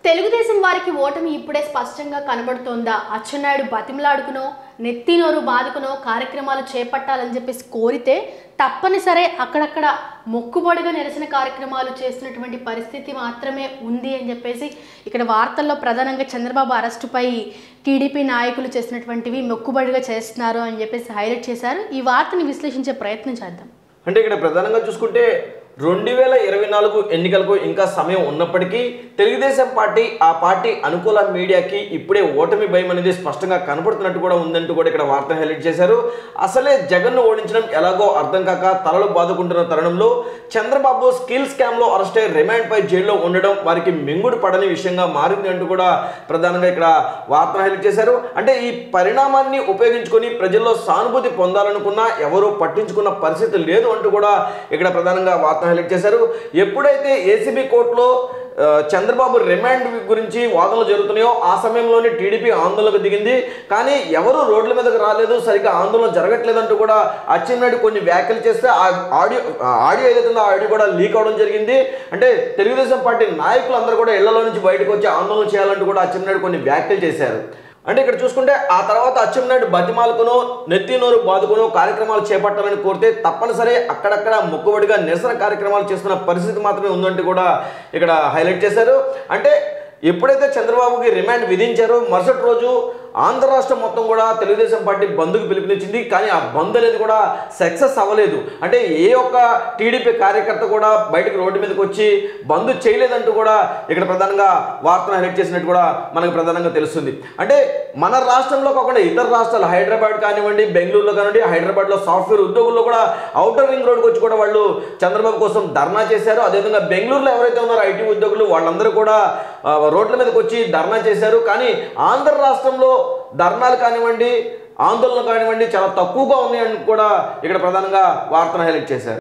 తెలుగుదేశం వారికి ఓటమి ఇప్పుడే స్పష్టంగా కనబడుతోందా అచ్చెన్నాయుడు బతిమలాడుకునో నెత్తినోరు బాదుకునో కార్యక్రమాలు చేపట్టాలని చెప్పేసి కోరితే తప్పనిసరే అక్కడక్కడ మొక్కుబడిగా నిరసన కార్యక్రమాలు చేస్తున్నటువంటి పరిస్థితి మాత్రమే ఉంది అని చెప్పేసి ఇక్కడ వార్తల్లో ప్రధానంగా చంద్రబాబు అరెస్టుపై టీడీపీ నాయకులు చేసినటువంటివి మొక్కుబడిగా చేస్తున్నారు అని చెప్పేసి హైలైట్ చేశారు ఈ వార్తని విశ్లేషించే ప్రయత్నం చేద్దాం అంటే ఇక్కడ ప్రధానంగా చూసుకుంటే రెండు వేల ఇరవై నాలుగు ఎన్నికలకు ఇంకా సమయం ఉన్నప్పటికీ తెలుగుదేశం పార్టీ ఆ పార్టీ అనుకూల మీడియాకి ఇప్పుడే ఓటమి భయం అనేది స్పష్టంగా కనపడుతున్నట్టు కూడా ఉందంటూ కూడా ఇక్కడ వార్త హైలైట్ చేశారు అసలే జగన్ను ఓడించడం ఎలాగో అర్థం కాక తలలు బాదుకుంటున్న తరుణంలో చంద్రబాబు స్కిల్ స్కామ్లో అరెస్ట్ అయ్యి రిమాండ్ పై జైల్లో ఉండడం వారికి మింగుడు పడని విషయంగా మారింది అంటూ కూడా ప్రధానంగా ఇక్కడ వార్త హైలైట్ చేశారు అంటే ఈ పరిణామాన్ని ఉపయోగించుకొని ప్రజల్లో సానుభూతి పొందాలనుకున్నా ఎవరూ పట్టించుకున్న పరిస్థితి లేదు అంటూ కూడా ఇక్కడ ప్రధానంగా వార్త హైలైట్ చేశారు ఎప్పుడైతే ఏసీబీ కోర్టులో ఆ, చంద్రబాబు రిమాండ్ గురించి వాదనలు జరుగుతున్నాయో ఆ సమయంలోనే టీడీపీ ఆందోళనకు దిగింది కానీ ఎవరు రోడ్ల మీదకి రాలేదు సరిగ్గా ఆందోళన జరగట్లేదంటూ కూడా అచ్చెన్నాయుడు కొన్ని వ్యాఖ్యలు చేస్తే ఆ ఆడియో ఆ ఆడియో ఏదైతే ఉందో ఆ ఆడియో కూడా లీక్ అవడం జరిగింది అంటే తెలుగుదేశం పార్టీ నాయకులు అందరూ కూడా ఇళ్లలో నుంచి బయటకు వచ్చి ఆందోళన చేయాలంటూ కూడా అచ్చెన్నాయుడు కొన్ని వ్యాఖ్యలు చేశారు అంటే ఇక్కడ చూసుకుంటే ఆ తర్వాత అచ్చెన్నాయుడు బతిమాలకును నెత్తి నోరు బాదుకును కార్యక్రమాలు చేపట్టాలని కోరితే తప్పనిసరి అక్కడక్కడ మొక్కుబడిగా నిరసన కార్యక్రమాలు చేస్తున్న పరిస్థితి మాత్రమే ఉందంటూ కూడా ఇక్కడ హైలైట్ చేశారు అంటే ఎప్పుడైతే చంద్రబాబుకి రిమాండ్ విధించారో మరుసటి రోజు ఆంధ్ర రాష్ట్రం మొత్తం కూడా తెలుగుదేశం పార్టీ బంద్కు పిలుపునిచ్చింది కానీ ఆ బంద్ అనేది కూడా సక్సెస్ అవ్వలేదు అంటే ఏ ఒక్క టీడీపీ కార్యకర్త కూడా బయటకు రోడ్డు మీదకి వచ్చి బంద్ చేయలేదంటూ కూడా ఇక్కడ ప్రధానంగా వార్తను హైలైట్ చేసినట్టు కూడా మనకు ప్రధానంగా తెలుస్తుంది అంటే మన రాష్ట్రంలో కాకుండా ఇతర రాష్ట్రాలు హైదరాబాద్ కానివ్వండి బెంగళూరులో కానివ్వండి హైదరాబాద్లో సాఫ్ట్వేర్ ఉద్యోగుల్లో కూడా అవుటర్ రింగ్ రోడ్కి వచ్చి కూడా వాళ్ళు చంద్రబాబు కోసం ధర్నా చేశారు అదేవిధంగా బెంగళూరులో ఎవరైతే ఉన్నారో ఐటీ ఉద్యోగులు వాళ్ళందరూ కూడా ఆ, రోడ్ల మీదకి వచ్చి ధర్నా చేశారు కానీ ఆంధ్ర రాష్ట్రంలో ధర్నాలు కానివ్వండి ఆందోళన కానివ్వండి చాలా తక్కువగా ఉన్నాయని కూడా ఇక్కడ ప్రధానంగా వార్తను హైలైట్ చేశారు